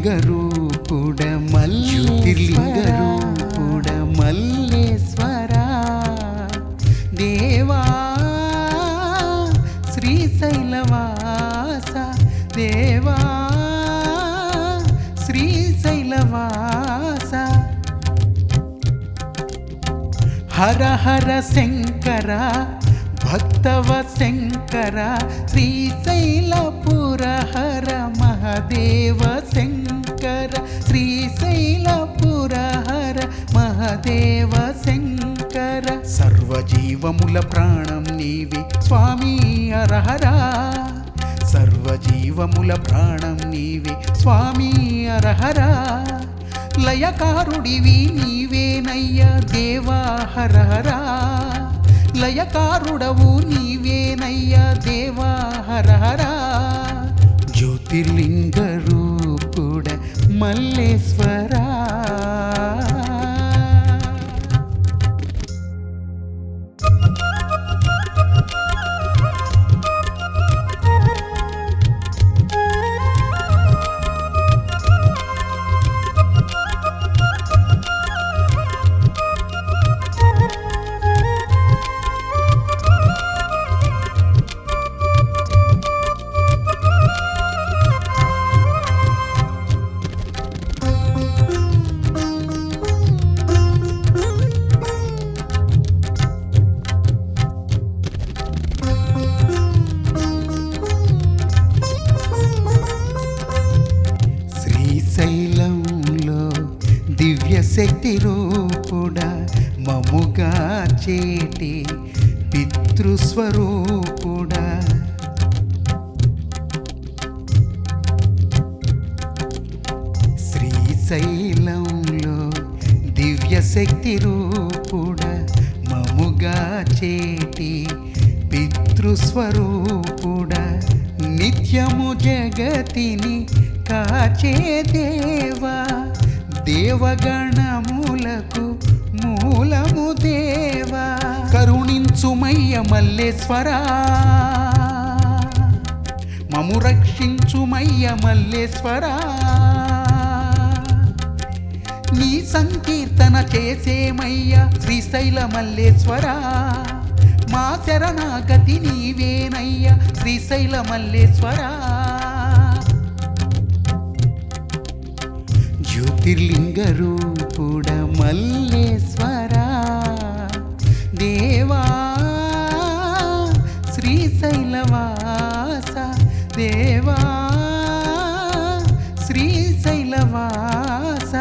జ్యోతిర్లింగ రూపుడ మల్లిర్లింగ రూపుడ మల్లేశ్వర దేవా శ్రీశైలవాస దేవా శ్రీశైలవాస హర హర శంకర భక్తవ శంకర శ్రీశైలపుర హర మహదేవ శంకర శ్రీశైలపుర హర మహదేవ శంకర సర్వజీవముల ప్రాణం నీవే స్వామి అరహరా సర్వజీవముల ప్రాణం నీవే స్వామి అరహరా లయకారుడివి నీవేనయ్య దేవా హరహరా లయకారుడవు నీవేనయ్య దేవా హరహరా జ్యోతిర్లింగ రూపుడ మల్లేశ్వరా శ్రీశైలంలో దివ్య శక్తి రూపుడ మముగా చేటి పితృస్వరూపుడా శ్రీశైలంలో దివ్య శక్తి రూపుడ మముగా చేటి పితృస్వరూపుడ నిత్యము జగతిని కాచే దేవా దేవగణములకు మూలము దేవా కరుణించుమయ్య మల్లేశ్వరా మము రక్షించుమయ్య మల్లేశ్వరా నీ సంకీర్తన చేసేమయ్య శ్రీశైల మల్లేశ్వరా మా శరణాగతి నీవేనయ్య శ్రీశైల మల్లేశ్వరా జ్యోతిర్లింగ రూపుడ మల్లేశ్వరా దేవా శ్రీశైలవాస దేవా శ్రీశైలవాస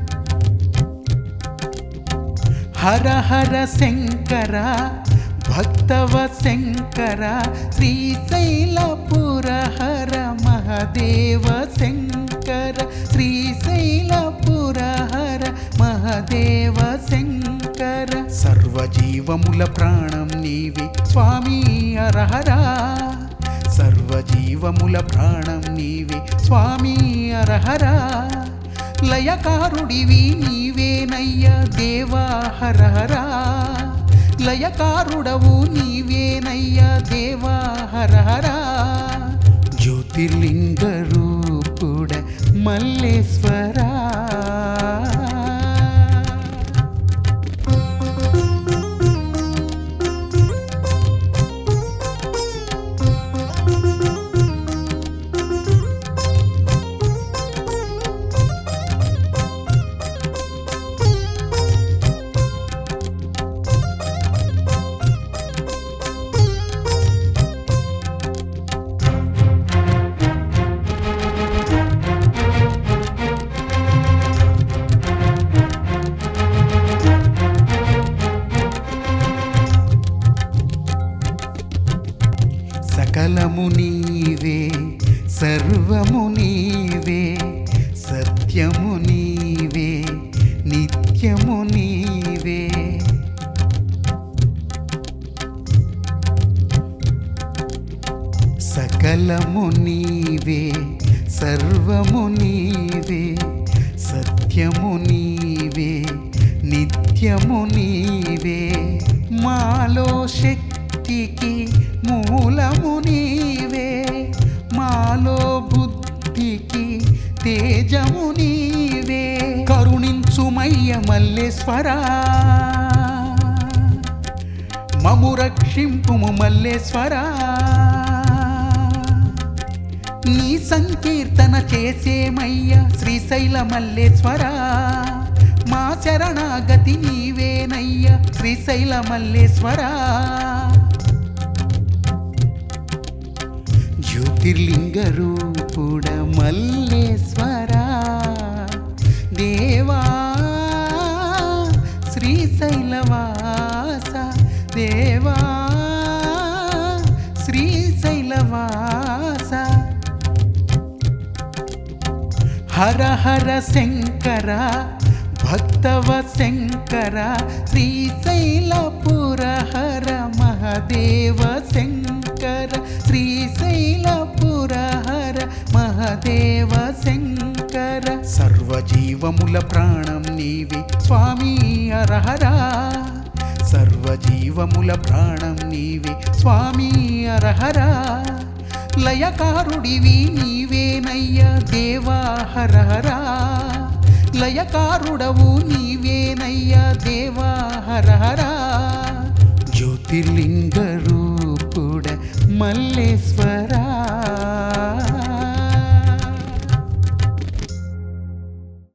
హర హర శంకర భక్తవ శంకర శ్రీశైలపుర హర మహదేవ శంకర శ్రీశైలపుర హర మహదేవ శంకర సర్వజీవముల ప్రాణం నీవే స్వామి అరహరా సర్వజీవముల ప్రాణం నీవే స్వామి అరహరా లయకారుడివి నీవేనయ్య దేవా హరహరా లయకారుడవు నీవేనయ్య దేవా హరహరా జ్యోతిర్లింగ రూపుడ మల్లేశ్వరా సకలము నీవే సర్వము నీవే సత్యము నీవే నిత్యము నీవే సకలము నీవే సర్వము నీవే సత్యము నీవే నిత్యము నీవే మాలో శక్తికి మూలము నీవే మాలో బుద్ధికి తేజము నీవే కరుణించుమయ్య మల్లేశ్వరా మము రక్షింపుము మల్లేశ్వరా నీ సంకీర్తన చేసేమయ్య శ్రీశైల మల్లేశ్వరా మా శరణాగతి నీవేనయ్య శ్రీశైల మల్లేశ్వరా జ్యోతిర్లింగ రూపుడ మల్లేశ్వరా దేవా శ్రీశైలవాస దేవా శ్రీశైలవాస హర హర శంకర భక్తవ శంకర శ్రీశైలపుర హర మహదేవ శంకర శ్రీశైలపుర హర మహదేవ శంకర సర్వజీవముల ప్రాణం నీవే స్వామి అరహరా సర్వజీవముల ప్రాణం నీవే స్వామి అరహరా లయకారుడివి నీవేనయ్య దేవా హరహరా లయకారుడవు నీవేనయ్య దేవా హరహరా జ్యోతిర్లింగ రూపుడ మల్లేశ్వరా